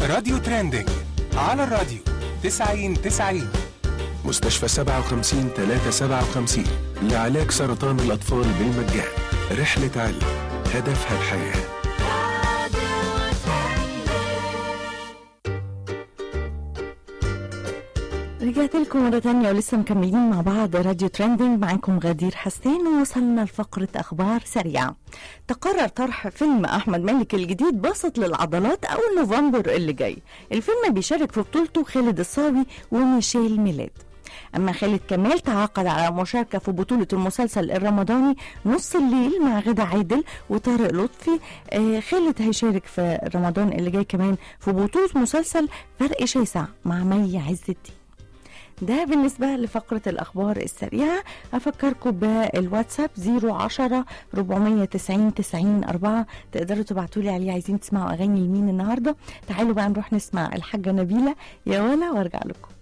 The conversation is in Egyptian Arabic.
راديو ترندنج على الراديو 90 90 مستشفى 57 357 لعلاج سرطان الأطفال بالمجان رحلة علم هدفها الحياه رجعت لكم مرة تانية ولسه مكملين مع بعض راديو ترندنج معاكم غدير حسين ووصلنا لفقرة أخبار سريعة تقرر طرح فيلم أحمد مالك الجديد بسط للعضلات أول نوفمبر اللي جاي الفيلم بيشارك في بطولته خالد الصاوي وميشيل ميلاد أما خالد كمال تعاقد على مشاركة في بطولة المسلسل الرمضاني نص الليل مع غدا عادل وطارق لطفي آه خالد هيشارك في رمضان اللي جاي كمان في بطولة مسلسل فرق شاسع مع مي عز الدين ده بالنسبة لفقرة الأخبار السريعة أفكركم بالواتساب 010 490 90 4 تقدروا تبعتوا لي عليه عايزين تسمعوا أغاني لمين النهاردة تعالوا بقى نروح نسمع الحاجة نبيلة يا ولا وارجع لكم